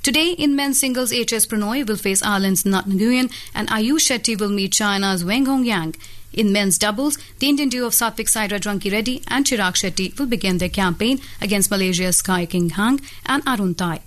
Today in men's singles, HS Pranoy will face Ireland's Nat Nguyen and Ayush Shetty will meet China's Wang Hongyang. In men's doubles, the Indian duo of Satvik Sairaj Ranki Reddy and Chirag Shetty will begin their campaign against Malaysia's Sky King Hang and Arun Tai.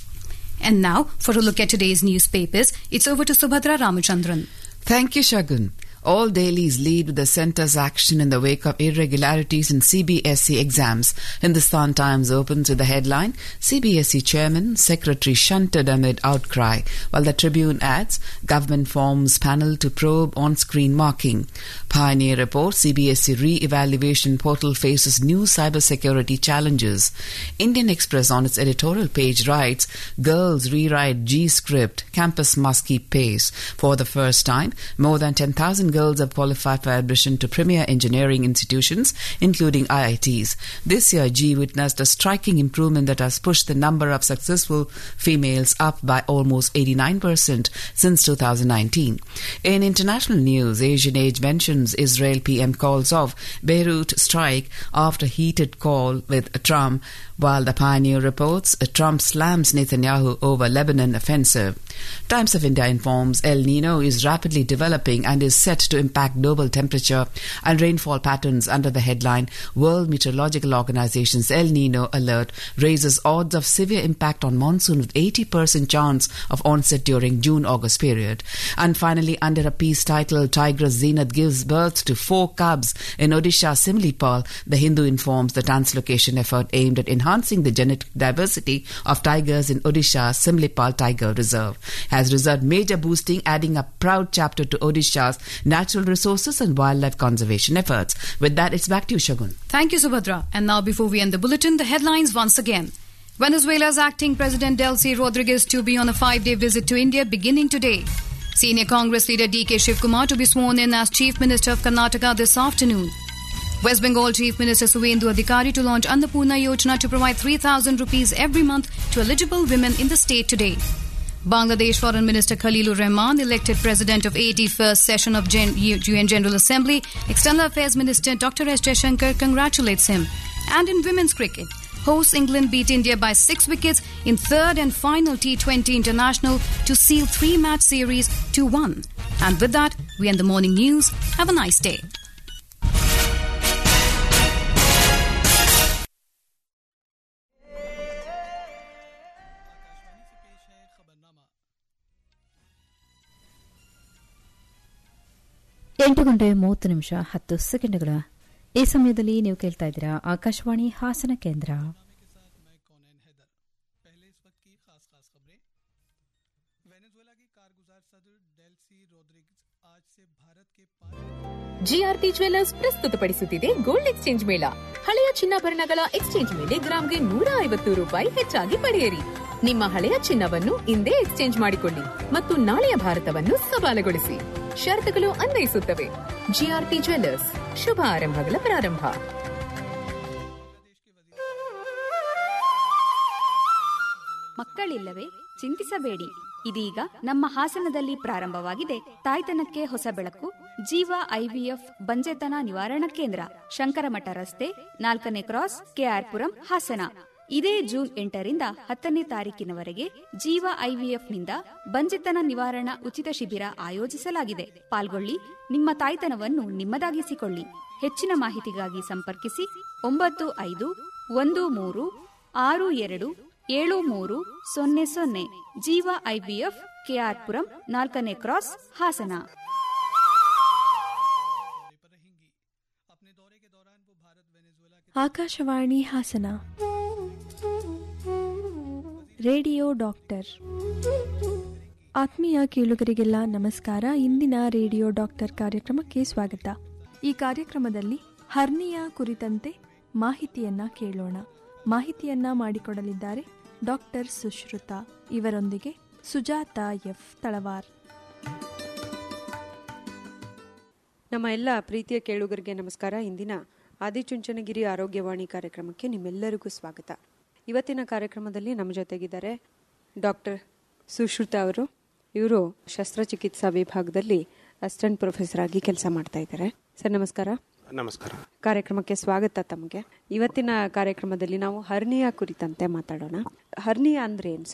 And now, for a look at today's newspapers, it's over to Subhadra Ramachandran. Thank you, Shagun. All dailies lead with the centre's action in the wake of irregularities in CBSE exams. Hindustan Times opens with the headline CBSE chairman, secretary shunted amid outcry, while the Tribune adds government forms panel to probe on screen marking. Pioneer reports CBSE re evaluation portal faces new cybersecurity challenges. Indian Express on its editorial page writes Girls rewrite G script, campus must keep pace. For the first time, more than 10,000 girls have qualified for admission to premier engineering institutions, including IITs. This year, G witnessed a striking improvement that has pushed the number of successful females up by almost 89% since 2019. In international news, Asian Age mentions Israel PM calls off Beirut strike after heated call with Trump, while the Pioneer reports Trump slams Netanyahu over Lebanon offensive. Times of India informs El Nino is rapidly developing and is set to impact global temperature and rainfall patterns under the headline World Meteorological Organization's El Nino alert raises odds of severe impact on monsoon with 80% chance of onset during June-August period. And finally, under a piece titled Tigress Zenith gives birth to four cubs in Odisha Simlipal, the Hindu informs the translocation effort aimed at enhancing the genetic diversity of tigers in Odisha's Simlipal Tiger Reserve has resulted major boosting, adding a proud chapter to Odisha's natural resources and wildlife conservation efforts. With that, it's back to you, Shagun. Thank you, Subhadra. And now, before we end the bulletin, the headlines once again. Venezuela's acting President Delcy Rodriguez to be on a five day visit to India beginning today. Senior Congress leader DK Shivkumar to be sworn in as Chief Minister of Karnataka this afternoon. West Bengal Chief Minister Suvendu Adhikari to launch Annapurna Yojana to provide 3,000 rupees every month to eligible women in the state today. Bangladesh Foreign Minister Khalilur Rahman, elected President of 81st session of Gen- UN General Assembly, External Affairs Minister Dr. S. Jaishankar congratulates him. And in women's cricket, hosts England beat India by six wickets in third and final T20 international to seal three-match series to one. And with that, we end the morning news. Have a nice day. ಎಂಟು ಗಂಟೆ ಮೂವತ್ತು ನಿಮಿಷ ಹತ್ತು ಸೆಕೆಂಡ್ಗಳ ಈ ಸಮಯದಲ್ಲಿ ನೀವು ಕೇಳ್ತಾ ಇದ್ದೀರಾ ಆಕಾಶವಾಣಿ ಹಾಸನ ಕೇಂದ್ರ ಜಿಆರ್ಟಿ ಜ್ವೆಲ್ಲರ್ಸ್ ಪ್ರಸ್ತುತಪಡಿಸುತ್ತಿದೆ ಗೋಲ್ಡ್ ಎಕ್ಸ್ಚೇಂಜ್ ಮೇಳ ಹಳೆಯ ಚಿನ್ನಾಭರಣಗಳ ಎಕ್ಸ್ಚೇಂಜ್ ಮೇಲೆ ಗ್ರಾಂಗೆ ನೂರ ಐವತ್ತು ರೂಪಾಯಿ ಹೆಚ್ಚಾಗಿ ಪಡೆಯಿರಿ ನಿಮ್ಮ ಹಳೆಯ ಚಿನ್ನವನ್ನು ಇಂದೇ ಎಕ್ಸ್ಚೇಂಜ್ ಮಾಡಿಕೊಳ್ಳಿ ಮತ್ತು ನಾಳೆಯ ಭಾರತವನ್ನು ಸವಾಲುಗೊಳಿಸಿ ಷರತ್ತುಗಳು ಅನ್ವಯಿಸುತ್ತವೆ ಜಿಆರ್ಟಿ ಜ್ವೆಲ್ಲರ್ಸ್ ಶುಭ ಆರಂಭಗಳ ಪ್ರಾರಂಭ ಮಕ್ಕಳಿಲ್ಲವೇ ಚಿಂತಿಸಬೇಡಿ ಇದೀಗ ನಮ್ಮ ಹಾಸನದಲ್ಲಿ ಪ್ರಾರಂಭವಾಗಿದೆ ತಾಯ್ತನಕ್ಕೆ ಹೊಸ ಬೆಳಕು ಜೀವ ಐವಿಎಫ್ ಬಂಜೆತನ ನಿವಾರಣಾ ಕೇಂದ್ರ ಶಂಕರಮಠ ರಸ್ತೆ ನಾಲ್ಕನೇ ಕ್ರಾಸ್ ಕೆಆರ್ಪುರಂ ಹಾಸನ ಇದೇ ಜೂನ್ ಎಂಟರಿಂದ ಹತ್ತನೇ ತಾರೀಕಿನವರೆಗೆ ಜೀವ ಐವಿಎಫ್ನಿಂದ ಬಂಜೆತನ ನಿವಾರಣಾ ಉಚಿತ ಶಿಬಿರ ಆಯೋಜಿಸಲಾಗಿದೆ ಪಾಲ್ಗೊಳ್ಳಿ ನಿಮ್ಮ ತಾಯ್ತನವನ್ನು ನಿಮ್ಮದಾಗಿಸಿಕೊಳ್ಳಿ ಹೆಚ್ಚಿನ ಮಾಹಿತಿಗಾಗಿ ಸಂಪರ್ಕಿಸಿ ಒಂಬತ್ತು ಐದು ಒಂದು ಮೂರು ಆರು ಎರಡು ಏಳು ಮೂರು ಸೊನ್ನೆ ಸೊನ್ನೆ ಜೀವ ಐಬಿಎಫ್ ಕೆಆರ್ಪುರಂ ನಾಲ್ಕನೇ cross Hassan Akashvani Hassan radio doctor ಆತ್ಮೀಯ ಕೇಳುಗರಿಗೆಲ್ಲ ನಮಸ್ಕಾರ ಇಂದಿನ ರೇಡಿಯೋ ಡಾಕ್ಟರ್ ಕಾರ್ಯಕ್ರಮಕ್ಕೆ ಸ್ವಾಗತ ಈ ಕಾರ್ಯಕ್ರಮದಲ್ಲಿ ಹರ್ನಿಯಾ ಕುರಿತಂತೆ ಮಾಹಿತಿಯನ್ನ ಕೇಳೋಣ ಮಾಹಿತಿಯನ್ನ ಮಾಡಿಕೊಡಲಿದ್ದಾರೆ ಡಾಕ್ಟರ್ ಸುಶ್ರುತ ಇವರೊಂದಿಗೆ ಸುಜಾತ ಎಫ್ ತಳವಾರ್ ನಮ್ಮ ಎಲ್ಲ ಪ್ರೀತಿಯ ಕೇಳುಗರಿಗೆ ನಮಸ್ಕಾರ ಇಂದಿನ ಆದಿಚುಂಚನಗಿರಿ ಆರೋಗ್ಯವಾಣಿ ಕಾರ್ಯಕ್ರಮಕ್ಕೆ ನಿಮ್ಮೆಲ್ಲರಿಗೂ ಸ್ವಾಗತ ಇವತ್ತಿನ ಕಾರ್ಯಕ್ರಮದಲ್ಲಿ ನಮ್ಮ ಜೊತೆಗಿದ್ದಾರೆ ಡಾಕ್ಟರ್ ಸುಶ್ರುತ ಅವರು ಇವರು ಶಸ್ತ್ರಚಿಕಿತ್ಸಾ ವಿಭಾಗದಲ್ಲಿ ಅಸಿಸ್ಟೆಂಟ್ ಪ್ರೊಫೆಸರ್ ಆಗಿ ಕೆಲಸ ಮಾಡ್ತಾ ಇದ್ದಾರೆ ಸರ್ ನಮಸ್ಕಾರ ನಮಸ್ಕಾರ ಕಾರ್ಯಕ್ರಮಕ್ಕೆ ಸ್ವಾಗತ ತಮಗೆ ಇವತ್ತಿನ ಕಾರ್ಯಕ್ರಮದಲ್ಲಿ ನಾವು ಹರ್ನಿಯಾ ಕುರಿತಂತೆ ಮಾತಾಡೋಣ ಹರ್ನಿಯಾ ಅಂದ್ರೆ ಏನ್ ಸರ್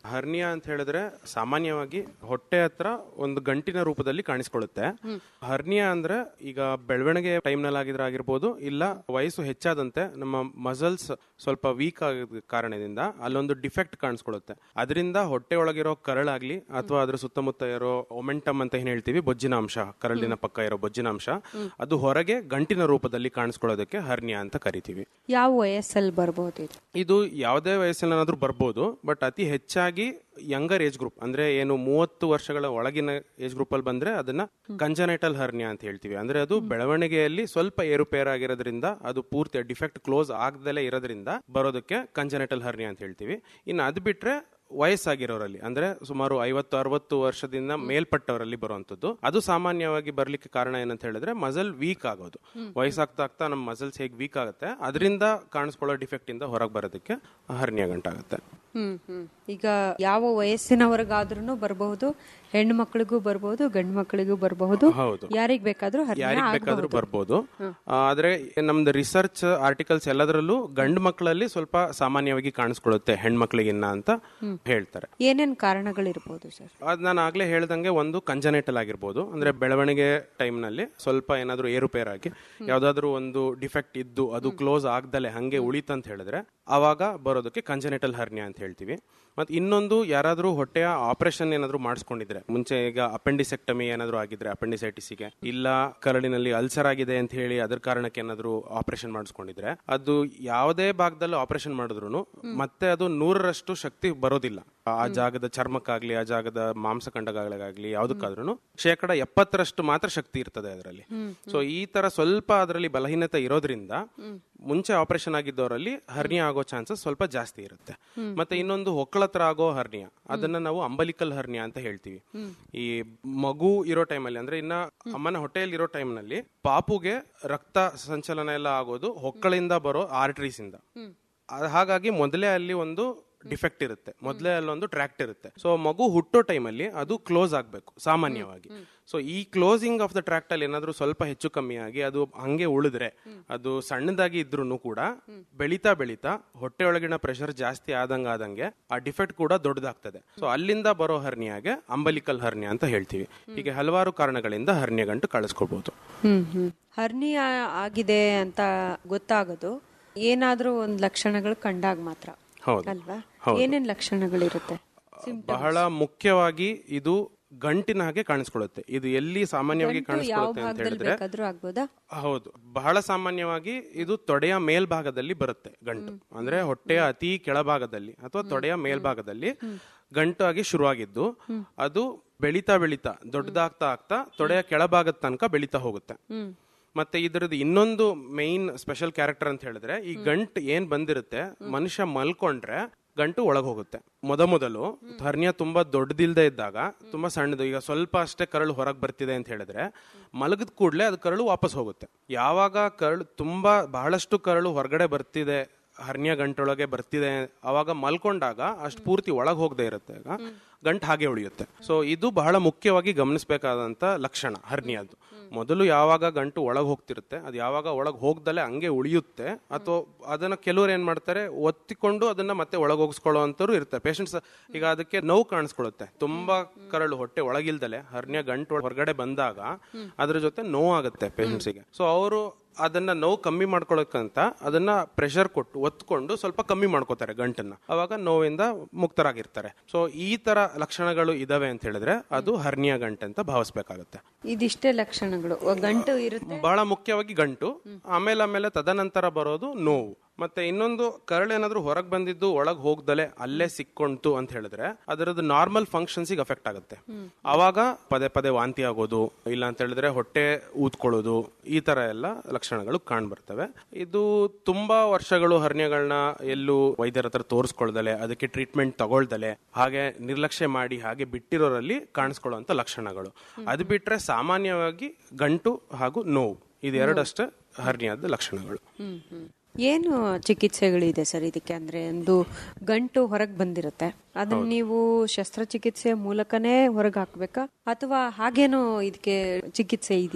ಹರ್ನಿಯಾ ಅಂತ ಹೇಳಿದ್ರೆ ಸಾಮಾನ್ಯವಾಗಿ ಹೊಟ್ಟೆ ಹತ್ರ ಒಂದು ಗಂಟಿನ ರೂಪದಲ್ಲಿ ಕಾಣಿಸ್ಕೊಳ್ಳುತ್ತೆ ಹರ್ನಿಯಾ ಅಂದ್ರೆ ಈಗ ಬೆಳವಣಿಗೆ ಟೈಮ್ ನಲ್ಲಿ ಆಗಿದ್ರೆ ಆಗಿರ್ಬೋದು ಇಲ್ಲ ವಯಸ್ಸು ಹೆಚ್ಚಾದಂತೆ ನಮ್ಮ ಮಸಲ್ಸ್ ಸ್ವಲ್ಪ ವೀಕ್ ಆಗಿದ ಕಾರಣದಿಂದ ಅಲ್ಲೊಂದು ಡಿಫೆಕ್ಟ್ ಕಾಣಿಸ್ಕೊಳ್ಳುತ್ತೆ ಅದರಿಂದ ಹೊಟ್ಟೆ ಒಳಗಿರೋ ಕರಳಾಗ್ಲಿ ಅಥವಾ ಅದ್ರ ಸುತ್ತಮುತ್ತ ಇರೋ ಒಮೆಂಟಮ್ ಅಂತ ಏನ್ ಹೇಳ್ತೀವಿ ಬೊಜ್ಜಿನ ಅಂಶ ಕರಳಿನ ಪಕ್ಕ ಇರೋ ಬೊಜ್ಜಿನ ಅಂಶ ಅದು ಹೊರಗೆ ಗಂಟಿನ ರೂಪದಲ್ಲಿ ಕಾಣಿಸ್ಕೊಳ್ಳೋದಕ್ಕೆ ಹರ್ನಿಯಾ ಅಂತ ಕರಿತೀವಿ ಯಾವ ವಯಸ್ಸಲ್ಲಿ ಬರ್ಬೋದು ಇದು ಇದು ಯಾವುದೇ ವಯಸ್ಸಿನಾದ್ರೂ ಬರ್ಬೋದು ಬಟ್ ಅತಿ ಹೆಚ್ಚಾಗಿ ಯಂಗರ್ ಏಜ್ ಗ್ರೂಪ್ ಅಂದ್ರೆ ಏನು ಮೂವತ್ತು ವರ್ಷಗಳ ಒಳಗಿನ ಏಜ್ ಗ್ರೂಪ್ ಅಲ್ಲಿ ಬಂದ್ರೆ ಅದನ್ನ ಕಂಜನೈಟಲ್ ಹರ್ನಿಯಾ ಅಂತ ಹೇಳ್ತೀವಿ ಅಂದ್ರೆ ಅದು ಬೆಳವಣಿಗೆಯಲ್ಲಿ ಸ್ವಲ್ಪ ಏರುಪೇರಾಗಿರೋದ್ರಿಂದ ಅದು ಪೂರ್ತಿ ಡಿಫೆಕ್ಟ್ ಕ್ಲೋಸ್ ಆಗದಲ್ಲೇ ಇರೋದ್ರಿಂದ ಬರೋದಕ್ಕೆ ಕಂಜನೈಟಲ್ ಹರ್ನಿಯಾ ಅಂತ ಹೇಳ್ತೀವಿ ಇನ್ನು ಅದು ಬಿಟ್ರೆ ವಯಸ್ಸಾಗಿರೋರಲ್ಲಿ ಅಂದ್ರೆ ಸುಮಾರು ಐವತ್ತು ಅರವತ್ತು ವರ್ಷದಿಂದ ಮೇಲ್ಪಟ್ಟವರಲ್ಲಿ ಬರುವಂತದ್ದು ಅದು ಸಾಮಾನ್ಯವಾಗಿ ಬರ್ಲಿಕ್ಕೆ ಕಾರಣ ಏನಂತ ಹೇಳಿದ್ರೆ ಮಸಲ್ ವೀಕ್ ಆಗೋದು ವಯಸ್ಸಾಗ್ತಾ ಆಗ್ತಾ ನಮ್ಮ ಮಸಲ್ಸ್ ಹೇಗೆ ವೀಕ್ ಆಗುತ್ತೆ ಅದರಿಂದ ಕಾಣಿಸ್ಕೊಳ್ಳೋ ಡಿಫೆಕ್ಟ್ ಇಂದ ಹೊರಗೆ ಬರೋದಕ್ಕೆ ಹರ್ನಿಯಾ ಗಂಟಾಗುತ್ತೆ ಹ್ಮ್ ಹ್ಮ್ ಈಗ ಯಾವ ವಯಸ್ಸಿನವರೆಗಾದ್ರೂ ಬರಬಹುದು ಹೆಣ್ಣು ಮಕ್ಕಳಿಗೂ ಬರಬಹುದು ಗಂಡು ಮಕ್ಕಳಿಗೂ ಬರಬಹುದು ಹೌದು. ಯಾರಿಗ್ ಬೇಕಾದ್ರೂ ಹರ್ನಿಯಾ ಯಾರಿಗ್ ಬೇಕಾದ್ರೂ ಆಗ್ಬಹುದು. ಬರ್ಬೋದು ಆ, ಆದ್ರೆ ನಮ್ದು ರಿಸರ್ಚ್ ಆರ್ಟಿಕಲ್ಸ್ ಎಲ್ಲದರಲ್ಲೂ ಗಂಡು ಮಕ್ಕಳಲ್ಲಿ ಸ್ವಲ್ಪ ಸಾಮಾನ್ಯವಾಗಿ ಕಾಣಿಸ್ಕೊಳ್ಳುತ್ತೆ ಹೆಣ್ಮಕ್ಳಿಗಿನ್ನ ಅಂತ ಹೇಳ್ತಾರೆ ಏನೇನ್ ಕಾರಣಗಳಿರ್ಬೋದು ಸರ್ ಅದ್ ನಾನು ಆಗ್ಲೇ ಹೇಳ್ದಂಗೆ ಒಂದು ಕಂಜನೆಟಲ್ ಆಗಿರ್ಬೋದು ಅಂದ್ರೆ ಬೆಳವಣಿಗೆ ಟೈಮ್ ನಲ್ಲಿ ಸ್ವಲ್ಪ ಏನಾದ್ರೂ ಏರುಪೇರಾಗಿ ಯಾವ್ದಾದ್ರು ಒಂದು ಡಿಫೆಕ್ಟ್ ಇದ್ದು ಅದು ಕ್ಲೋಸ್ ಆಗ್ದಲೆ ಹಂಗೆ ಉಳಿತಂತ ಹೇಳಿದ್ರೆ ಅವಾಗ ಬರೋದಕ್ಕೆ ಕಂಜನೆಟಲ್ ಹರ್ನಿಯಾ ಅಂತ ಹೇಳ್ತೀವಿ ಮತ್ತೆ ಇನ್ನೊಂದು ಯಾರಾದ್ರೂ ಹೊಟ್ಟೆಯ ಆಪರೇಷನ್ ಏನಾದ್ರೂ ಮಾಡಿಸ್ಕೊಂಡಿದ್ರೆ ಮುಂಚೆ ಈಗ ಅಪೆಂಡಿಸೆಕ್ಟಮಿ ಏನಾದ್ರೂ ಆಗಿದ್ರೆ ಅಪೆಂಡಿಸೈಟಿಸ್ಗೆ ಇಲ್ಲ ಕರಳಿನಲ್ಲಿ ಅಲ್ಸರ್ ಆಗಿದೆ ಅಂತ ಹೇಳಿ ಅದ್ರ ಕಾರಣಕ್ಕೆ ಏನಾದ್ರೂ ಆಪರೇಷನ್ ಮಾಡಿಸ್ಕೊಂಡಿದ್ರೆ ಅದು ಯಾವುದೇ ಭಾಗದಲ್ಲಿ ಆಪರೇಷನ್ ಮಾಡಿದ್ರು ಮತ್ತೆ ಅದು ನೂರರಷ್ಟು ಶಕ್ತಿ ಬರೋದಿಲ್ಲ ಆ ಜಾಗದ ಚರ್ಮಕ್ಕಾಗ್ಲಿ ಆ ಜಾಗದ ಮಾಂಸಖಂಡಗಳಾಗ್ಲಿ ಯಾವ್ದಕ್ಕಾದ್ರೂ ಶೇಕಡ ಎಪ್ಪತ್ತರಷ್ಟು ಮಾತ್ರ ಶಕ್ತಿ ಇರ್ತದೆ ಅದರಲ್ಲಿ ಸೊ ಈ ತರ ಸ್ವಲ್ಪ ಅದರಲ್ಲಿ ಬಲಹೀನತೆ ಇರೋದ್ರಿಂದ ಮುಂಚೆ ಆಪರೇಷನ್ ಆಗಿದ್ದವರಲ್ಲಿ ಹರ್ನಿಯಾ ಆಗೋ ಚಾನ್ಸಸ್ ಸ್ವಲ್ಪ ಜಾಸ್ತಿ ಇರುತ್ತೆ ಮತ್ತೆ ಇನ್ನೊಂದು ಹೊಕ್ಕಳತ್ರ ಆಗೋ ಹರ್ನಿಯಾ ಅದನ್ನ ನಾವು ಅಂಬಲಿಕಲ್ ಹರ್ನಿಯಾ ಅಂತ ಹೇಳ್ತೀವಿ ಈ ಮಗು ಇರೋ ಟೈಮಲ್ಲಿ ಅಂದ್ರೆ ಇನ್ನ ಅಮ್ಮನ ಹೊಟ್ಟೆಯಲ್ಲಿ ಇರೋ ಟೈಮ್ನಲ್ಲಿ ಪಾಪುಗೆ ರಕ್ತ ಸಂಚಲನ ಎಲ್ಲ ಆಗೋದು ಹೊಕ್ಕಳಿಂದ ಬರೋ ಆರ್ಟರೀಸ್ ಇಂದ ಅದ್ ಹಾಗಾಗಿ ಮೊದಲೇ ಅಲ್ಲಿ ಒಂದು ಡಿಫೆಕ್ಟ್ ಇರುತ್ತೆ ಮೊದಲೇ ಅಲ್ಲೊಂದು ಟ್ರ್ಯಾಕ್ಟ್ ಇರುತ್ತೆ ಸೊ ಮಗು ಹುಟ್ಟೋ ಟೈಮಲ್ಲಿ ಅದು ಕ್ಲೋಸ್ ಆಗಬೇಕು ಸಾಮಾನ್ಯವಾಗಿ ಸೊ ಈ ಕ್ಲೋಸಿಂಗ್ ಆಫ್ ದ ಟ್ರ್ಯಾಕ್ಟ್ ಅಲ್ಲಿ ಏನಾದ್ರೂ ಸ್ವಲ್ಪ ಹೆಚ್ಚು ಕಮ್ಮಿ ಆಗಿ ಅದು ಹಂಗೆ ಉಳಿದ್ರೆ ಅದು ಸಣ್ಣದಾಗಿ ಇದ್ರೂ ಕೂಡ ಬೆಳೀತಾ ಬೆಳೀತಾ ಹೊಟ್ಟೆ ಒಳಗಿನ ಪ್ರೆಷರ್ ಜಾಸ್ತಿ ಆದಂಗ ಆದಂಗೆ ಆ ಡಿಫೆಕ್ಟ್ ಕೂಡ ದೊಡ್ಡದಾಗ್ತದೆ ಸೊ ಅಲ್ಲಿಂದ ಬರೋ ಹರ್ನಿಯಾಗೆ ಅಂಬಲಿಕಲ್ ಹರ್ನಿಯಾ ಅಂತ ಹೇಳ್ತೀವಿ ಹೀಗೆ ಹಲವಾರು ಕಾರಣಗಳಿಂದ ಹರ್ನಿಯ ಗಂಟು ಕಳಿಸ್ಕೊಳ್ಬಹುದು ಹ್ಮ್ ಹ್ಮ್ ಹರ್ನಿಯಾ ಆಗಿದೆ ಅಂತ ಗೊತ್ತಾಗೋದು ಏನಾದ್ರೂ ಒಂದ್ ಲಕ್ಷಣಗಳು ಕಂಡಾಗ ಮಾತ್ರ ಹೌದು ಅಲ್ವಾ ಹೌದು. ಏನೇನ್ ಲಕ್ಷಣಗಳಿರುತ್ತೆ ಬಹಳ ಮುಖ್ಯವಾಗಿ ಇದು ಗಂಟಿನ ಹಾಗೆ ಕಾಣಿಸ್ಕೊಳ್ಳುತ್ತೆ ಇದು ಎಲ್ಲಿ ಸಾಮಾನ್ಯವಾಗಿ ಗಂಟು ಯಾವ ಕಾಣಿಸ್ಕೊಳ್ಳುತ್ತೆ ಅಂತ ಭಾಗದಲ್ಲಿ ಹೇಳಿದ್ರೆ ಬೇಕಾದ್ರೂ ಆಗ್ಬೋದಾ ಹೌದು ಬಹಳ ಸಾಮಾನ್ಯವಾಗಿ ಇದು ತೊಡೆಯ ಮೇಲ್ಭಾಗದಲ್ಲಿ ಬರುತ್ತೆ ಗಂಟು ಅಂದ್ರೆ ಹೊಟ್ಟೆಯ ಅತಿ ಕೆಳಭಾಗದಲ್ಲಿ ಅಥವಾ ತೊಡೆಯ ಮೇಲ್ಭಾಗದಲ್ಲಿ ಗಂಟು ಆಗಿ ಶುರುವಾಗಿದ್ದು ಅದು ಬೆಳೀತಾ ಬೆಳೀತಾ ದೊಡ್ಡದಾಗ್ತಾ ಆಗ್ತಾ ತೊಡೆಯ ಕೆಳಭಾಗದ ತನಕ ಬೆಳೀತಾ ಹೋಗುತ್ತೆ ಮತ್ತೆ ಇದರದ್ದು ಇನ್ನೊಂದು ಮೈನ್ ಸ್ಪೆಷಲ್ ಕ್ಯಾರೆಕ್ಟರ್ ಅಂತ ಹೇಳಿದ್ರೆ ಈ ಗಂಟ್ ಏನ್ ಬಂದಿರುತ್ತೆ ಮನುಷ್ಯ ಮಲ್ಕೊಂಡ್ರೆ ಗಂಟು ಒಳಗ್ ಹೋಗುತ್ತೆ ಮೊದ ಮೊದಲು ಹರ್ನಿಯಾ ತುಂಬಾ ದೊಡ್ಡದಿಲ್ದೇ ಇದ್ದಾಗ ತುಂಬಾ ಸಣ್ಣದು ಈಗ ಸ್ವಲ್ಪ ಅಷ್ಟೇ ಕರಳು ಹೊರಗೆ ಬರ್ತಿದೆ ಅಂತ ಹೇಳಿದ್ರೆ ಮಲಗಿದ ಕೂಡಲೇ ಅದು ಕರಳು ವಾಪಸ್ ಹೋಗುತ್ತೆ ಯಾವಾಗ ಕರಳು ತುಂಬಾ ಬಹಳಷ್ಟು ಕರಳು ಹೊರಗಡೆ ಬರ್ತಿದೆ ಹರ್ನಿಯಾ ಗಂಟೊಳಗೆ ಬರ್ತಿದೆ ಅವಾಗ ಮಲ್ಕೊಂಡಾಗ ಅಷ್ಟು ಪೂರ್ತಿ ಒಳಗ್ ಹೋಗದೆ ಇರುತ್ತೆ ಆಗ ಗಂಟು ಹಾಗೆ ಉಳಿಯುತ್ತೆ ಸೊ ಇದು ಬಹಳ ಮುಖ್ಯವಾಗಿ ಗಮನಿಸಬೇಕಾದಂತ ಲಕ್ಷಣ ಹರ್ನಿಯಾದ್ದು ಮೊದಲು ಯಾವಾಗ ಗಂಟು ಒಳಗ್ ಹೋಗ್ತಿರುತ್ತೆ ಅದು ಯಾವಾಗ ಒಳಗ್ ಹೋಗ್ದಲೆ ಹಂಗೆ ಉಳಿಯುತ್ತೆ ಅಥವಾ ಅದನ್ನ ಕೆಲವರು ಏನ್ ಮಾಡ್ತಾರೆ ಒತ್ತಿಕೊಂಡು ಅದನ್ನ ಮತ್ತೆ ಒಳಗ್ ಹೋಗಿಸ್ಕೊಳ್ಳೋ ಅಂತವ್ರು ಇರ್ತಾರೆ ಪೇಷಂಟ್ಸ್ ಈಗ ಅದಕ್ಕೆ ನೋವು ಕಾಣಿಸ್ಕೊಳ್ಳುತ್ತೆ ತುಂಬಾ ಕರಳು ಹೊಟ್ಟೆ ಒಳಗಿಲ್ದಲೆ ಹರ್ನಿಯಾ ಗಂಟು ಹೊರಗಡೆ ಬಂದಾಗ ಅದ್ರ ಜೊತೆ ನೋವಾಗುತ್ತೆ ಪೇಷಂಟ್ಸಿಗೆ ಸೊ ಅವರು ಅದನ್ನ ನೋವು ಕಮ್ಮಿ ಮಾಡ್ಕೊಳಕ್ಕಂತ ಅದನ್ನ ಪ್ರೆಷರ್ ಕೊಟ್ಟು ಒತ್ಕೊಂಡು ಸ್ವಲ್ಪ ಕಮ್ಮಿ ಮಾಡ್ಕೋತಾರೆ ಗಂಟನ್ನ ಅವಾಗ ನೋವಿಂದ ಮುಕ್ತರಾಗಿರ್ತಾರೆ ಸೊ ಈ ತರ ಲಕ್ಷಣಗಳು ಇದಾವೆ ಅಂತ ಹೇಳಿದ್ರೆ ಅದು ಹರ್ನಿಯಾ ಗಂಟೆ ಅಂತ ಭಾವಿಸ್ಬೇಕಾಗುತ್ತೆ ಇದಿಷ್ಟೇ ಲಕ್ಷಣಗಳು ಒ- ಗಂಟು ಇರುತ್ತೆ ಬಹಳ ಮುಖ್ಯವಾಗಿ ಗಂಟು ಆಮೇಲೆ ಆಮೇಲೆ ತದನಂತರ ಬರೋದು ನೋವು ಮತ್ತೆ ಇನ್ನೊಂದು ಕರಳೇನಾದ್ರೂ ಹೊರಗೆ ಬಂದಿದ್ದು ಒಳಗ್ ಹೋಗ್ದಲೆ ಅಲ್ಲೇ ಸಿಕ್ಕೊಂತು ಅಂತ ಹೇಳಿದ್ರೆ ಅದರದ್ದು ನಾರ್ಮಲ್ ಫಂಕ್ಷನ್ಸ್ ಅಫೆಕ್ಟ್ ಆಗುತ್ತೆ ಅವಾಗ ಪದೇ ಪದೇ ವಾಂತಿ ಆಗೋದು ಇಲ್ಲ ಅಂತ ಹೇಳಿದ್ರೆ ಹೊಟ್ಟೆ ಊದ್ಕೊಳ್ಳೋದು ಈ ತರ ಎಲ್ಲ ಲಕ್ಷಣಗಳು ಕಾಣ್ ಬರ್ತವೆ ಇದು ತುಂಬಾ ವರ್ಷಗಳು ಹರ್ನಿಯಗಳನ್ನ ಎಲ್ಲೂ ವೈದ್ಯರ ಹತ್ರ ತೋರಿಸ್ಕೊಳ್ದಲೆ ಅದಕ್ಕೆ ಟ್ರೀಟ್ಮೆಂಟ್ ತಗೊಳ್ದಲೆ ಹಾಗೆ ನಿರ್ಲಕ್ಷ್ಯ ಮಾಡಿ ಹಾಗೆ ಬಿಟ್ಟಿರೋರಲ್ಲಿ ಕಾಣಿಸ್ಕೊಳ್ಳುವಂತ ಲಕ್ಷಣಗಳು ಅದು ಬಿಟ್ರೆ ಸಾಮಾನ್ಯವಾಗಿ ಗಂಟು ಹಾಗೂ ನೋವು ಇದೆರಡಷ್ಟೇ ಹರ್ನಿಯಾದ ಲಕ್ಷಣಗಳು ಹ್ಮ್ ಹ್ಮ್ ಏನು ಚಿಕಿತ್ಸೆಗಳಿದೆ ಸರ್ ಇದಕ್ಕೆ ಅಂದ್ರೆ ಒಂದು ಗಂಟು ಹೊರಗ್ ಬಂದಿರುತ್ತೆ ಅದನ್ನ ನೀವು ಶಸ್ತ್ರಚಿಕಿತ್ಸೆ ಮೂಲಕನೇ ಹೊರಗ್ ಹಾಕ್ಬೇಕಾ ಅಥವಾ ಹಾಗೇನೋ ಇದಕ್ಕೆ ಚಿಕಿತ್ಸೆ ಇದೆಯಾ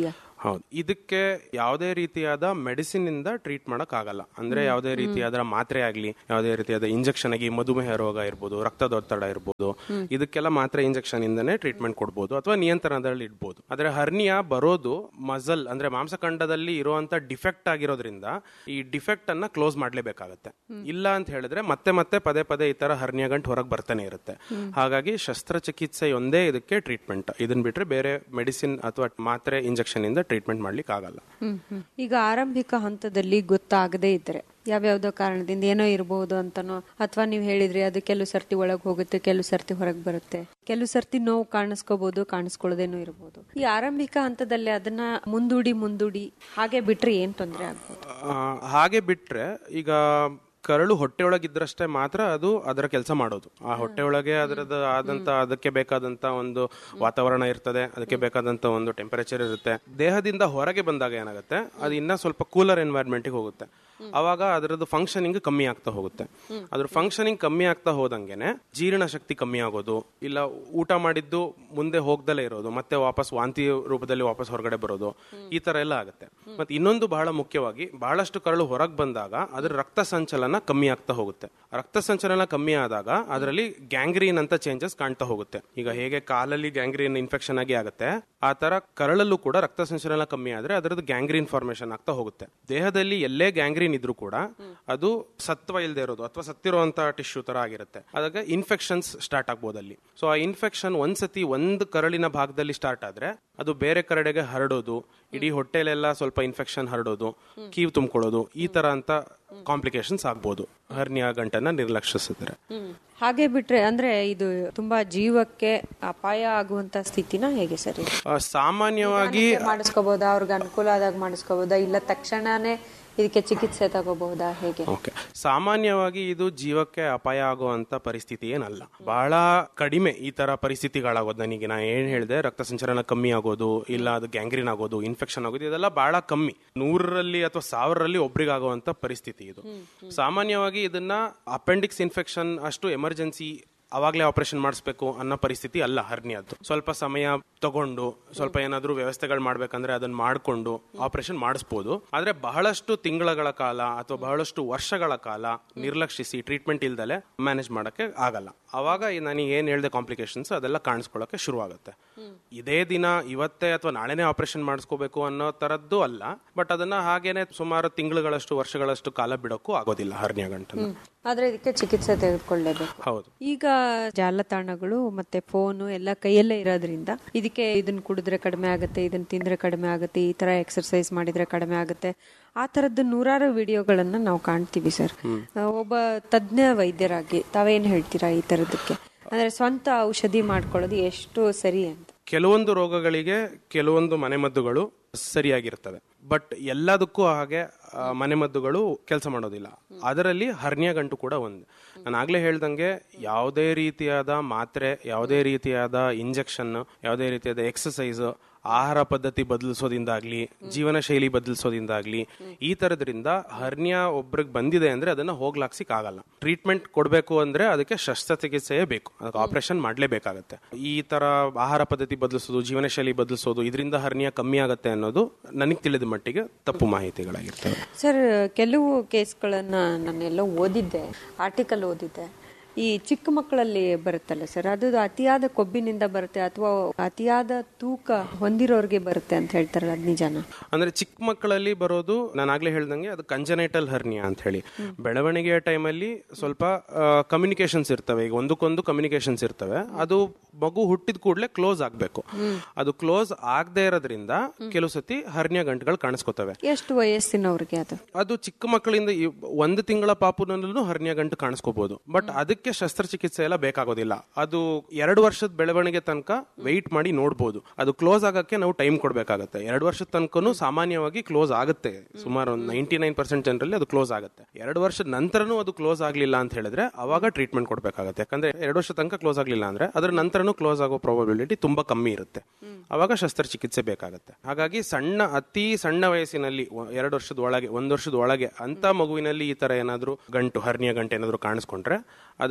ಹೌದು ಇದಕ್ಕೆ ಯಾವುದೇ ರೀತಿಯಾದ ಮೆಡಿಸಿನ್ ಇಂದ ಟ್ರೀಟ್ ಮಾಡಕ್ ಆಗಲ್ಲ ಅಂದ್ರೆ ಯಾವುದೇ ರೀತಿಯಾದ ಮಾತ್ರೆ ಆಗ್ಲಿ ಯಾವುದೇ ರೀತಿಯಾದ ಇಂಜೆಕ್ಷನ್ ಆಗಿ ಮಧುಮೇಹ ರೋಗ ಇರ್ಬೋದು ರಕ್ತದೊತ್ತಡ ಇರ್ಬೋದು ಇದಕ್ಕೆಲ್ಲ ಮಾತ್ರೆ ಇಂಜೆಕ್ಷನ್ ಇಂದನೇ ಟ್ರೀಟ್ಮೆಂಟ್ ಕೊಡ್ಬೋದು ಅಥವಾ ನಿಯಂತ್ರಣದಲ್ಲಿ ಇಡ್ಬೋದು ಆದ್ರೆ ಹರ್ನಿಯಾ ಬರೋದು ಮಜಲ್ ಅಂದ್ರೆ ಮಾಂಸಖಂಡದಲ್ಲಿ ಇರುವಂತ ಡಿಫೆಕ್ಟ್ ಆಗಿರೋದ್ರಿಂದ ಈ ಡಿಫೆಕ್ಟ್ ಅನ್ನ ಕ್ಲೋಸ್ ಮಾಡ್ಲೇಬೇಕಾಗತ್ತೆ ಇಲ್ಲ ಅಂತ ಹೇಳಿದ್ರೆ ಮತ್ತೆ ಮತ್ತೆ ಪದೇ ಪದೇ ಈ ತರ ಹರ್ನಿಯಾ ಗಂಟು ಹೊರಗೆ ಬರ್ತಾನೆ ಇರುತ್ತೆ ಹಾಗಾಗಿ ಶಸ್ತ್ರಚಿಕಿತ್ಸೆ ಒಂದೇ ಇದಕ್ಕೆ ಟ್ರೀಟ್ಮೆಂಟ್ ಇದನ್ನ ಬಿಟ್ರೆ ಬೇರೆ ಮೆಡಿಸಿನ್ ಅಥವಾ ಮಾತ್ರೆ ಇಂಜೆಕ್ಷನ್ ಇಂದ ಟ್ರೀಟ್ಮೆಂಟ್ ಮಾಡ್ಲಿಕ್ಕೆ ಆಗಲ್ಲ ಈಗ ಆರಂಭಿಕ ಹಂತದಲ್ಲಿ ಗೊತ್ತಾಗದೇ ಇದ್ರೆ ಯಾವ್ಯಾವ್ದೋ ಕಾರಣದಿಂದ ಏನೋ ಇರಬಹುದು ಅಂತನೋ ಅಥವಾ ನೀವು ಹೇಳಿದ್ರಿ ಅದು ಕೆಲವು ಸರ್ತಿ ಒಳಗ್ ಹೋಗುತ್ತೆ ಕೆಲವು ಸರ್ತಿ ಹೊರಗೆ ಬರುತ್ತೆ ಕೆಲವು ಸರ್ತಿ ನೋವು ಕಾಣಿಸ್ಕೋಬಹುದು ಕಾಣಿಸ್ಕೊಳ್ಳೋದೇನೋ ಇರಬಹುದು ಈ ಆರಂಭಿಕ ಹಂತದಲ್ಲಿ ಅದನ್ನ ಮುಂದೂಡಿ ಮುಂದೂಡಿ ಹಾಗೆ ಬಿಟ್ರೆ ಏನ್ ತೊಂದರೆ ಆಗ್ಬೋದು ಆ, ಹಾಗೆ ಬಿಟ್ರೆ ಈಗ ಕರಳು ಹೊಟ್ಟೆ ಒಳಗಿದ್ರಷ್ಟೇ ಮಾತ್ರ ಅದು ಅದರ ಕೆಲಸ ಮಾಡೋದು ಆ ಹೊಟ್ಟೆ ಒಳಗೆ ಅದರದ ಆದಂತ ಅದಕ್ಕೆ ಬೇಕಾದಂತ ಒಂದು ವಾತಾವರಣ ಇರ್ತದೆ ಅದಕ್ಕೆ ಬೇಕಾದಂತ ಒಂದು ಟೆಂಪರೇಚರ್ ಇರುತ್ತೆ ದೇಹದಿಂದ ಹೊರಗೆ ಬಂದಾಗ ಏನಾಗುತ್ತೆ ಅದು ಇನ್ನ ಸ್ವಲ್ಪ ಕೂಲರ್ ಎನ್ವೈರ್ಮೆಂಟ್ ಹೋಗುತ್ತೆ ಅವಾಗ ಅದರದ್ದು ಫಂಕ್ಷನಿಂಗ್ ಕಮ್ಮಿ ಆಗ್ತಾ ಹೋಗುತ್ತೆ ಅದ್ರ ಫಂಕ್ಷನಿಂಗ್ ಕಮ್ಮಿ ಆಗ್ತಾ ಹೋದಂಗೆನೆ ಜೀರ್ಣ ಶಕ್ತಿ ಕಮ್ಮಿ ಆಗೋದು ಇಲ್ಲ ಊಟ ಮಾಡಿದ್ದು ಮುಂದೆ ಹೋಗ್ದಲೇ ಇರೋದು ಮತ್ತೆ ವಾಪಸ್ ವಾಂತಿ ರೂಪದಲ್ಲಿ ವಾಪಸ್ ಹೊರಗಡೆ ಬರೋದು ಈ ತರ ಎಲ್ಲ ಆಗುತ್ತೆ ಮತ್ತೆ ಇನ್ನೊಂದು ಬಹಳ ಮುಖ್ಯವಾಗಿ ಬಹಳಷ್ಟು ಕರಳು ಹೊರಗೆ ಬಂದಾಗ ಅದ್ರ ರಕ್ತ ಸಂಚಲನ ಕಮ್ಮಿ ಆಗ್ತಾ ಹೋಗುತ್ತೆ ರಕ್ತ ಸಂಚಲನ ಕಮ್ಮಿ ಆದಾಗ ಅದರಲ್ಲಿ ಗ್ಯಾಂಗ್ರೀನ್ ಅಂತ ಚೇಂಜಸ್ ಕಾಣ್ತಾ ಹೋಗುತ್ತೆ ಈಗ ಹೇಗೆ ಕಾಲಲ್ಲಿ ಗ್ಯಾಂಗ್ರೀನ್ ಇನ್ಫೆಕ್ಷನ್ ಆಗಿ ಆಗುತ್ತೆ ಆ ತರ ಕರಳಲ್ಲೂ ಕೂಡ ರಕ್ತ ಸಂಚಲನ ಕಮ್ಮಿ ಆದ್ರೆ ಅದರದ್ದು ಗ್ಯಾಂಗ್ರೀನ್ ಫಾರ್ಮೇಶನ್ ಆಗ್ತಾ ಹೋಗುತ್ತೆ ದೇಹದಲ್ಲಿ ಎಲ್ಲೇ ಗ್ಯಾಂಗ್ರೀನ್ ಇದ್ರೂ ಕೂಡ ಅದು ಸತ್ವ ಇಲ್ಲದೆ ಇರೋದು ಅಥವಾ ಸತ್ತಿರುವಂತ ಟಿಶ್ಯೂ ತರ ಆಗಿರುತ್ತೆ ಅದಾಗ ಇನ್ಫೆಕ್ಷನ್ಸ್ ಸ್ಟಾರ್ಟ್ ಆಗ್ಬೋದು ಅಲ್ಲಿ ಸೊ ಆ ಇನ್ಫೆಕ್ಷನ್ ಒಂದ್ಸತಿ ಒಂದು ಕರಳಿನ ಭಾಗದಲ್ಲಿ ಸ್ಟಾರ್ಟ್ ಆದ್ರೆ ಅದು ಬೇರೆ ಕರಡೆಗೆ ಹರಡೋದು ಇಡೀ ಹೊಟ್ಟೆಲೆಲ್ಲ ಸ್ವಲ್ಪ ಇನ್ಫೆಕ್ಷನ್ ಹರಡೋದು ಕೀವು ತುಂಬಿಕೊಳ್ಳೋದು ಈ ತರ ಅಂತ ಕಾಂಪ್ಲಿಕೇಶನ್ಸ್ ಆಗ್ಬೋದು ಹರ್ನಿಯಾ ಗಂಟನ್ನ ನಿರ್ಲಕ್ಷಿಸಿದ್ರೆ ಹಾಗೆ ಬಿಟ್ರೆ ಅಂದ್ರೆ ಇದು ತುಂಬಾ ಜೀವಕ್ಕೆ ಅಪಾಯ ಆಗುವಂತ ಸ್ಥಿತಿನ ಹೇಗೆ ಸರಿ ಆ, ಸಾಮಾನ್ಯವಾಗಿ ಮಾಡಿಸ್ಕೋಬಹುದಾ ಅವ್ರಿಗೆ ಅನುಕೂಲ ಆದಾಗ ಮಾಡಿಸ್ಕೋಬಹುದಾ ಇಲ್ಲ ತಕ್ಷಣನೇ ಇದಕ್ಕೆ ಚಿಕಿತ್ಸೆ ತಗೋಬಹುದಾ ಹೇಗೆ ಓಕೆ ಸಾಮಾನ್ಯವಾಗಿ ಇದು ಜೀವಕ್ಕೆ ಅಪಾಯ ಆಗುವಂತ ಪರಿಸ್ಥಿತಿ ಏನಲ್ಲ ಬಹಳ ಕಡಿಮೆ ಈ ತರ ಪರಿಸ್ಥಿತಿಗಳಾಗೋದು ನನಗೆ ನಾ ಏನ್ ಹೇಳಿದೆ ರಕ್ತ ಸಂಚಲನ ಕಮ್ಮಿ ಆಗೋದು ಇಲ್ಲ ಅದು ಗ್ಯಾಂಗ್ರೀನ್ ಆಗೋದು ಇನ್ಫೆಕ್ಷನ್ ಆಗೋದು ಇದೆಲ್ಲ ಬಹಳ ಕಮ್ಮಿ ನೂರರಲ್ಲಿ ಅಥವಾ ಸಾವಿರರಲ್ಲಿ ಒಬ್ರಿಗಾಗುವಂತ ಪರಿಸ್ಥಿತಿ ಇದು ಸಾಮಾನ್ಯವಾಗಿ ಇದನ್ನ ಅಪೆಂಡಿಕ್ಸ್ ಇನ್ಫೆಕ್ಷನ್ ಅಷ್ಟು ಎಮರ್ಜೆನ್ಸಿ ಅವಾಗಲೇ ಆಪರೇಷನ್ ಮಾಡಿಸ್ಬೇಕು ಅನ್ನೋ ಪರಿಸ್ಥಿತಿ ಅಲ್ಲ ಹರ್ನಿಯದ್ದು ಸ್ವಲ್ಪ ಸಮಯ ತಗೊಂಡು ಸ್ವಲ್ಪ ಏನಾದ್ರೂ ವ್ಯವಸ್ಥೆಗಳು ಮಾಡ್ಬೇಕಂದ್ರೆ ಅದನ್ನ ಮಾಡ್ಕೊಂಡು ಆಪರೇಷನ್ ಮಾಡಿಸ್ಬೋದು ಆದ್ರೆ ಬಹಳಷ್ಟು ತಿಂಗಳ ಕಾಲ ಅಥವಾ ಬಹಳಷ್ಟು ವರ್ಷಗಳ ಕಾಲ ನಿರ್ಲಕ್ಷಿಸಿ ಟ್ರೀಟ್ಮೆಂಟ್ ಇಲ್ದಲೆ ಮ್ಯಾನೇಜ್ ಮಾಡಕ್ಕೆ ಆಗಲ್ಲ ಅವಾಗ ಈ ನನಗೆ ಏನ್ ಹೇಳಿದೆ ಕಾಂಪ್ಲಿಕೇಶನ್ಸ್ ಅದೆಲ್ಲ ಕಾಣಿಸ್ಕೊಳ್ಳೋಕೆ ಶುರು ಆಗುತ್ತೆ ಇದೇ ದಿನ ಇವತ್ತೇ ಅಥವಾ ನಾಳೆನೇ ಆಪರೇಷನ್ ಮಾಡಿಸ್ಕೋಬೇಕು ಅನ್ನೋ ತರದ್ದು ಅಲ್ಲ ಬಟ್ ಅದನ್ನ ಹಾಗೇನೆ ಸುಮಾರು ತಿಂಗಳುಗಳಷ್ಟು ವರ್ಷಗಳಷ್ಟು ಕಾಲ ಬಿಡೋಕ್ಕೂ ಆಗೋದಿಲ್ಲ ಹರ್ನಿಯಾ ಗಂಟನ್ನು ಆದ್ರೆ ಇದಕ್ಕೆ ಚಿಕಿತ್ಸೆ ತೆಗೆದುಕೊಳ್ಳೇಬೇಕು ಹೌದು ಈಗ ಜಾಲತಾಣಗಳು ಮತ್ತೆ ಫೋನು ಎಲ್ಲ ಕೈಯಲ್ಲೇ ಇರೋದ್ರಿಂದ ಇದಕ್ಕೆ ಇದನ್ನ ಕುಡಿದ್ರೆ ಕಡಿಮೆ ಆಗುತ್ತೆ ಇದನ್ನ ತಿಂದ್ರೆ ಕಡಿಮೆ ಆಗುತ್ತೆ ಈ ತರ ಎಕ್ಸರ್ಸೈಸ್ ಮಾಡಿದ್ರೆ ಕಡಿಮೆ ಆಗುತ್ತೆ ಆ ತರದ್ದು ನೂರಾರು ವಿಡಿಯೋಗಳನ್ನ ನಾವು ಕಾಣ್ತೀವಿ ಸರ್ ಒಬ್ಬ ತಜ್ಞ ವೈದ್ಯರಾಗಿ ತಾವೇನ್ ಹೇಳ್ತೀರಾ ಈ ತರದಕ್ಕೆ ಅಂದ್ರೆ ಸ್ವಂತ ಔಷಧಿ ಮಾಡ್ಕೊಳ್ಳೋದು ಎಷ್ಟು ಸರಿ ಅಂತ ಕೆಲವೊಂದು ರೋಗಗಳಿಗೆ ಕೆಲವೊಂದು ಮನೆಮದ್ದುಗಳು ಸರಿಯಾಗಿರ್ತವೆ ಬಟ್ ಎಲ್ಲದಕ್ಕೂ ಹಾಗೆ ಆ, ಮನೆಮದ್ದುಗಳು ಕೆಲಸ ಮಾಡೋದಿಲ್ಲ ಅದರಲ್ಲಿ ಹರ್ನಿಯಾ ಗಂಟು ಕೂಡ ಒಂದು ನಾನು ಆಗ್ಲೇ ಹೇಳ್ದಂಗೆ ಯಾವುದೇ ರೀತಿಯಾದ ಮಾತ್ರೆ ಯಾವುದೇ ರೀತಿಯಾದ ಇಂಜೆಕ್ಷನ್ ಯಾವುದೇ ರೀತಿಯಾದ ಎಕ್ಸಸೈಸ್ ಆಹಾರ ಪದ್ಧತಿ ಬದಲಿಸೋದಿಂದಾಗ್ಲಿ ಜೀವನ ಶೈಲಿ ಬದಲಿಸೋದಿಂದಾಗ್ಲಿ ಈ ತರದ್ರಿಂದ ಹರ್ನಿಯಾ ಒಬ್ರಿಗೆ ಬಂದಿದೆ ಅಂದ್ರೆ ಅದನ್ನ ಹೋಗ್ಲಾಕ್ಸಿಕ್ ಆಗಲ್ಲ ಟ್ರೀಟ್ಮೆಂಟ್ ಕೊಡಬೇಕು ಅಂದ್ರೆ ಅದಕ್ಕೆ ಶಸ್ತ್ರಚಿಕಿತ್ಸೆಯೇ ಬೇಕು ಅದಕ್ಕೆ ಆಪರೇಷನ್ ಮಾಡ್ಲೇಬೇಕಾಗತ್ತೆ ಈ ತರ ಆಹಾರ ಪದ್ಧತಿ ಬದಲಿಸೋದು ಜೀವನ ಶೈಲಿ ಬದಲಿಸೋದು ಇದರಿಂದ ಹರ್ನಿಯಾ ಕಮ್ಮಿ ಆಗುತ್ತೆ ಅನ್ನೋದು ನನಗೆ ತಿಳಿದ ಮಟ್ಟಿಗೆ ತಪ್ಪು ಮಾಹಿತಿಗಳಾಗಿರ್ತವೆ ಸರ್ ಕೆಲವು ಕೇಸ್ಗಳನ್ನ ನಾನೆಲ್ಲ ಓದಿದ್ದೆ ಆರ್ಟಿಕಲ್ ಓದಿದ್ದೆ ಈ ಚಿಕ್ಕ ಮಕ್ಕಳಲ್ಲಿ ಬರುತ್ತಲ್ಲ ಸರ್ ಅದು ಅತಿಯಾದ ಕೊಬ್ಬಿನಿಂದ ಬರುತ್ತೆ ಅಥವಾ ಅತಿಯಾದ ತೂಕ ಹೊಂದಿರೋರ್ಗೆ ಬರುತ್ತೆ ಅಂತ ಹೇಳ್ತಾರಲ್ಲ ಅದ್ ನಿಜಾನ ಅಂದ್ರೆ ಚಿಕ್ಕ ಮಕ್ಕಳಲ್ಲಿ ಬರೋದು ನಾನು ಆಗ್ಲೇ ಹೇಳ್ದಂಗೆ ಅದು ಕಂಜನೈಟಲ್ ಹರ್ನಿಯಾ ಅಂತ ಹೇಳಿ ಬೆಳವಣಿಗೆಯ ಟೈಮಲ್ಲಿ ಸ್ವಲ್ಪ ಕಮ್ಯುನಿಕೇಶನ್ಸ್ ಇರ್ತವೆ ಈಗ ಒಂದಕ್ಕೊಂದು ಕಮ್ಯುನಿಕೇಶನ್ಸ್ ಇರ್ತವೆ ಅದು ಮಗು ಹುಟ್ಟಿದ ಕೂಡಲೇ ಕ್ಲೋಸ್ ಆಗ್ಬೇಕು ಅದು ಕ್ಲೋಸ್ ಆಗದೆ ಇರೋದ್ರಿಂದ ಕೆಲವು ಸತಿ ಹರ್ನಿಯಾ ಗಂಟುಗಳು ಕಾಣಿಸ್ಕೋತವೆ ಎಷ್ಟು ವಯಸ್ಸಿನವ್ರಿಗೆ ಅದು ಅದು ಚಿಕ್ಕ ಮಕ್ಕಳಿಂದ ಈ ಒಂದು ತಿಂಗಳ ಪಾಪುನಲ್ಲೂ ಹರ್ನಿಯಾ ಗಂಟು ಕಾಣಿಸ್ಕೋಬಹುದು ಬಟ್ ಅದಕ್ಕೆ ಶಸ್ತ್ರಚಿಕಿತ್ಸೆ ಎಲ್ಲ ಬೇಕಾಗೋದಿಲ್ಲ ಅದು ಎರಡು ವರ್ಷದ ಬೆಳವಣಿಗೆ ತನಕ ವೆಯ್ಟ್ ಮಾಡಿ ನೋಡ್ಬೋದು ಅದು ಕ್ಲೋಸ್ ಆಗಕ್ಕೆ ನಾವು ಟೈಮ್ ಕೊಡ್ಬೇಕಾಗತ್ತೆ ಎರಡು ವರ್ಷದ ತನಕನೂ ಸಾಮಾನ್ಯವಾಗಿ ಕ್ಲೋಸ್ ಆಗುತ್ತೆ ಸುಮಾರು ಒಂದು ನೈಂಟಿ ನೈನ್ ಪರ್ಸೆಂಟ್ ಜನರಲ್ಲಿ ಅದು ಕ್ಲೋಸ್ ಆಗುತ್ತೆ ಎರಡು ವರ್ಷದ ನಂತರನೂ ಅದು ಕ್ಲೋಸ್ ಆಗ್ಲಿಲ್ಲ ಅಂತ ಹೇಳಿದ್ರೆ ಅವಾಗ ಟ್ರೀಟ್ಮೆಂಟ್ ಕೊಡ್ಬೇಕಾಗತ್ತೆ ಯಾಕಂದ್ರೆ ಎರಡು ವರ್ಷ ತನಕ ಕ್ಲೋಸ್ ಆಗ್ಲಿಲ್ಲ ಅಂದ್ರೆ ಅದ್ರ ನಂತರನೂ ಕ್ಲೋಸ್ ಆಗೋ ಪ್ರಾಬಬಿಲಿಟಿ ತುಂಬಾ ಕಮ್ಮಿ ಇರುತ್ತೆ ಅವಾಗ ಶಸ್ತ್ರಚಿಕಿತ್ಸೆ ಬೇಕಾಗುತ್ತೆ ಹಾಗಾಗಿ ಸಣ್ಣ ಅತಿ ಸಣ್ಣ ವಯಸ್ಸಿನಲ್ಲಿ ಒ- ಎರಡು ವರ್ಷದ ಒಳಗೆ ಒಂದು ವರ್ಷದ ಒಳಗೆ ಅಂತ ಮಗುವಿನಲ್ಲಿ ಈ ತರ ಏನಾದ್ರೂ ಗಂಟು ಹರ್ನಿಯ ಗಂಟು ಏನಾದ್ರೂ ಕಾಣಿಸ್ಕೊಂಡ್ರೆ ಅದಕ್ಕೆ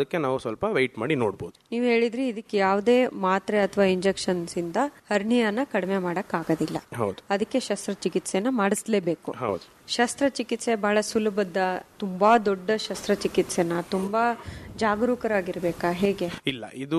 ಅದಕ್ಕೆ ನಾವು ಸ್ವಲ್ಪ ವೆಯ್ಟ್ ಮಾಡಿ ನೋಡ್ಬೋದು ನೀವು ಹೇಳಿದ್ರಿ ಇದಕ್ಕೆ ಯಾವುದೇ ಮಾತ್ರೆ ಅಥವಾ ಇಂಜೆಕ್ಷನ್ಸ್ ಇಂದ ಹರ್ನಿಯಾನ ಕಡಿಮೆ ಮಾಡಕ್ ಆಗೋದಿಲ್ಲ ಹೌದು ಅದಕ್ಕೆ ಶಸ್ತ್ರಚಿಕಿತ್ಸೆನ ಮಾಡಿಸ್ಲೇಬೇಕು ಹೌದು ಶಸ್ತ್ರಚಿಕಿತ್ಸೆ ಬಹಳ ಸುಲಭದ ತುಂಬಾ ದೊಡ್ಡ ಶಸ್ತ್ರಚಿಕಿತ್ಸೆನ ತುಂಬಾ ಜಾಗರೂಕರಾಗಿರ್ಬೇಕಾ ಹೇಗೆ ಇಲ್ಲ ಇದು